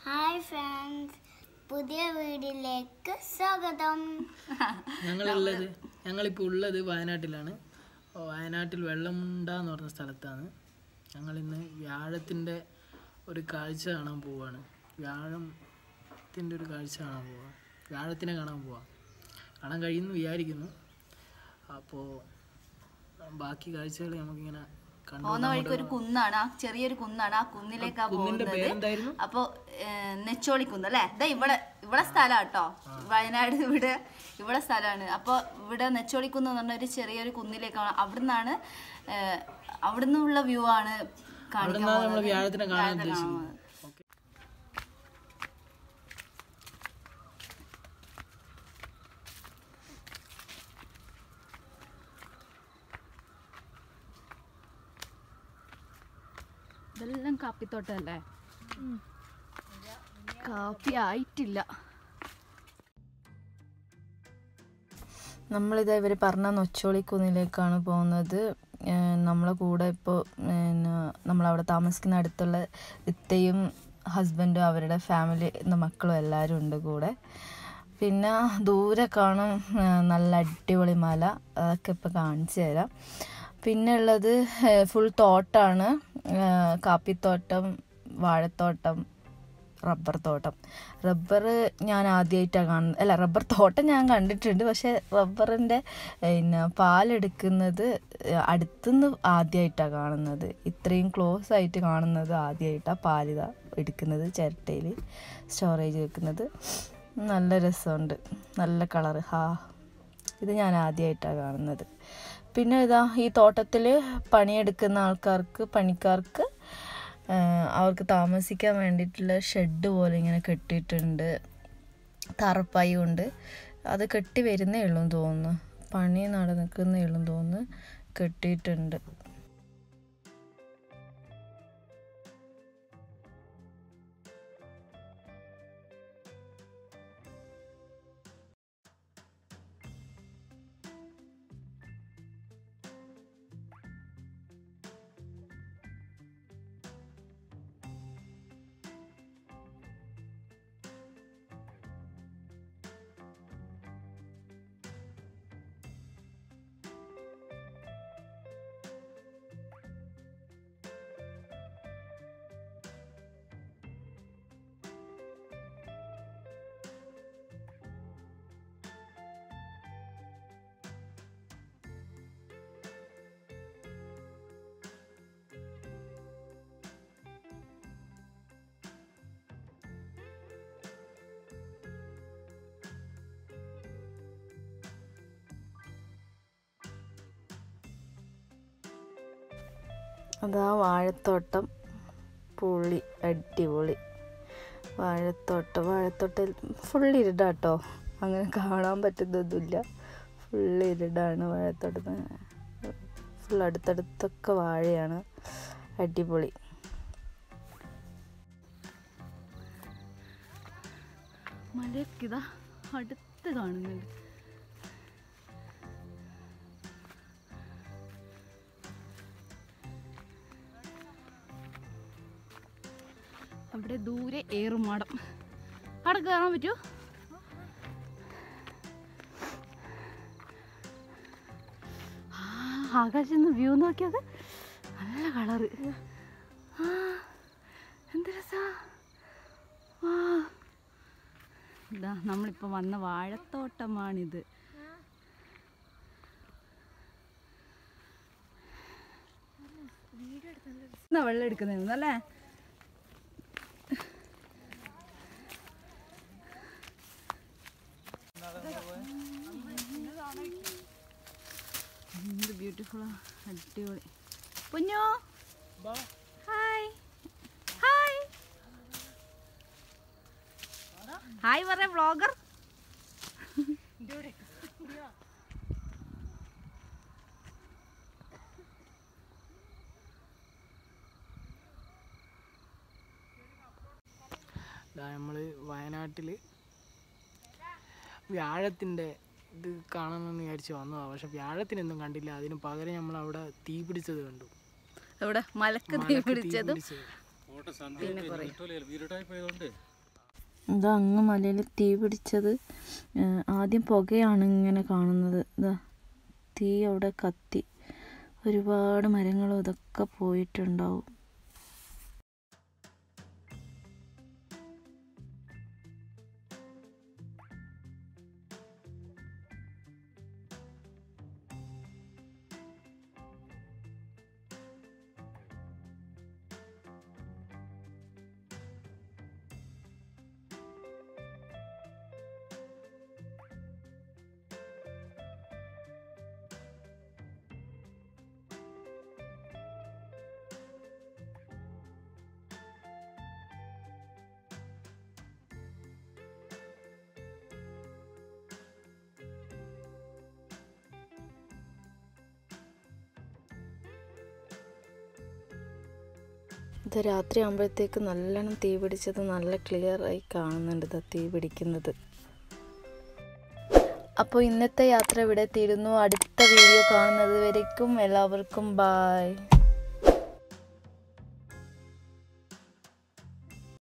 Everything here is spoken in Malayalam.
ഹായ് ഫ്രണ്ട്സ് പുതിയ വീഡിയോയിലേക്ക് സ്വാഗതം ഞങ്ങളുള്ളത് ഞങ്ങളിപ്പോൾ ഉള്ളത് വയനാട്ടിലാണ് ഓ, വയനാട്ടിൽ വെള്ളമുണ്ട എന്ന് പറഞ്ഞ സ്ഥലത്താണ് ഞങ്ങളിന്ന് വ്യാഴത്തിൻ്റെ ഒരു കാഴ്ച കാണാൻ പോവാണ് വ്യാഴത്തിൻ്റെ ഒരു കാഴ്ച കാണാൻ പോവാം വ്യാഴത്തിനെ കാണാൻ പോവാം കാണാൻ കഴിയുമെന്ന് വിചാരിക്കുന്നു അപ്പോൾ ബാക്കി കാഴ്ചകൾ നമുക്കിങ്ങനെ കണ്ടു പോകുന്ന വഴിക്ക് ഒരു കുന്നാണ് ആ ചെറിയൊരു കുന്നാണ് ആ കുന്നിലേക്കാ കുന്നിൻ്റെ പോകുന്നത് പേരെന്തായിരുന്നു അപ്പൊ നെച്ചോളിക്കുന്ന് അല്ലേ ഇതാ ഇവിടെ ഇവിടെ സ്ഥലം കേട്ടോ വയനാട് ഇവിടെ ഇവിടെ സ്ഥലമാണ് അപ്പൊ ഇവിടെ നെച്ചോളിക്കുന്ന് എന്ന് പറഞ്ഞ ഒരു ചെറിയൊരു കുന്നിലേക്കാണ് അവിടുന്നാണ് ഏഹ്, അവിടുന്നുള്ള വ്യൂ ആണ് കാണിക്കാൻ അവിടുന്നാണ് നമ്മൾ പോകുന്നത്. വ്യാഴത്തിനെ കാണാൻ വ്യാഴത്തിനെ ഉദ്ദേശിക്കുന്നത് കാണുന്നത്. ഓക്കെ ഇതെല്ലാം കാപ്പിത്തോട്ടല്ലേ കാപ്പി ആയിട്ടില്ല നമ്മളിത് ഇവർ പറഞ്ഞ നൊച്ചോളിക്കുന്നിലേക്കാണ് പോകുന്നത് ഏഹ് നമ്മളെ കൂടെ ഇപ്പോൾ പിന്നെ നമ്മളവിടെ താമസിക്കുന്ന അടുത്തുള്ള ഇത്തയും ഹസ്ബൻഡും അവരുടെ ഫാമിലി മക്കളും എല്ലാവരും ഉണ്ട് കൂടെ പിന്നെ ദൂരെ കാണും ഏഹ് നല്ല അടിപൊളി മല അതൊക്കെ ഇപ്പോൾ കാണിച്ചു തരാം പിന്നെ ഉള്ളത് ഫുൾ തോട്ടാണ് ഏഹ് കാപ്പിത്തോട്ടം വാഴത്തോട്ടം റബ്ബർ തോട്ടം റബ്ബർ ഞാൻ ആദ്യമായിട്ടാണ് കാണുന്നത് അല്ല റബ്ബർ തോട്ടം ഞാൻ കണ്ടിട്ടുണ്ട് പക്ഷെ റബ്ബറിൻ്റെ പിന്നെ പാലെടുക്കുന്നത് അടുത്തുനിന്ന് ആദ്യമായിട്ടാണ് കാണുന്നത് ഇത്രയും ക്ലോസ് ആയിട്ട് കാണുന്നത് ആദ്യമായിട്ടാണ് പാലിത എടുക്കുന്നത് ചിരട്ടയിൽ സ്റ്റോറേജ് വെക്കുന്നത് നല്ല രസമുണ്ട് നല്ല കളറ് ഹാ ഇത് ഞാൻ ആദ്യമായിട്ടാണ് കാണുന്നത് പിന്നെ ഇതാ ഈ തോട്ടത്തിൽ പണിയെടുക്കുന്ന ആൾക്കാർക്ക് പണിക്കാർക്ക് ആ, അവർക്ക് താമസിക്കാൻ വേണ്ടിയിട്ടുള്ള ഷെഡ് പോലെ ഇങ്ങനെ കെട്ടിയിട്ടുണ്ട് തറപ്പായി കൊണ്ട് അത് കെട്ടി വരുന്നേ ഉള്ളൂ എന്ന് തോന്നുന്നു പണി നടക്കുന്നേ ഉള്ളൂ എന്ന് തോന്നുന്നു കെട്ടിയിട്ടുണ്ട് അതാ വാഴത്തോട്ടം പൊളി അടിപൊളി വാഴത്തോട്ടം വാഴത്തോട്ടം ഫുൾ ഇരുടാട്ടോ അങ്ങനെ കാണാൻ പറ്റുന്നൊന്നുമില്ല ഫുൾ ഇരുടാണ് വാഴത്തോട്ടം ഫുൾ അടുത്തടുത്തൊക്കെ വാഴയാണ് അടിപൊളി മലയൊക്കെ ഇതാ അടുത്ത് കാണുന്നുണ്ട് അവിടെ ദൂരെ ഏറുമാടം അവിടെ കയറാൻ പറ്റുമോ ആ, ആകാശത്ത് നിന്ന് വ്യൂ നോക്കിയത് നല്ല കളറ് ആ എന്ത് രസാ ആ ഇതാ നമ്മളിപ്പോൾ വന്ന വാഴത്തോട്ടമാണിത് എന്നാ വെള്ളം എടുക്കുന്നതെന്ന് അല്ലേ എന്ത് ബ്യൂട്ടിഫുള്ളാ അടിപൊളി പൊന്നോ ഹായ് ഹായ് ഹായ് പറ വ്ളോഗർ നമ്മൾ വയനാട്ടിൽ വ്യാഴത്തിൻ്റെ ഇത് കാണണമെന്ന് വിചാരിച്ച് വന്നതാണ് പക്ഷെ വ്യാഴത്തിനൊന്നും കണ്ടില്ല അതിന് പകരം നമ്മൾ അവിടെ തീ പിടിച്ചത് കണ്ടു ഇവിടെ മലക്ക് തീ മലക്ക് തീ പിടിച്ചതും പിടിച്ചത്. പിന്നെ കുറേ ഇരുട്ടായി പോയതുകൊണ്ട് ഇതാ അങ്ങ് മലയിൽ തീ പിടിച്ചത് ഏഹ് ആദ്യം പുകയാണ് ഇങ്ങനെ കാണുന്നത് ഇതാ തീ അവിടെ കത്തി ഒരുപാട് മരങ്ങളും ഇതൊക്കെ പോയിട്ടുണ്ടാവും ഇത് രാത്രി ആകുമ്പോഴത്തേക്ക് നല്ലോണം തീ പിടിച്ചത് നല്ല ക്ലിയർ ആയി കാണുന്നുണ്ട് ഇത് തീ പിടിക്കുന്നത് അപ്പോൾ ഇന്നത്തെ യാത്ര ഇവിടെ തീരുന്നു അടുത്ത വീഡിയോ കാണുന്നത് വരയ്ക്കും എല്ലാവർക്കും ബായ്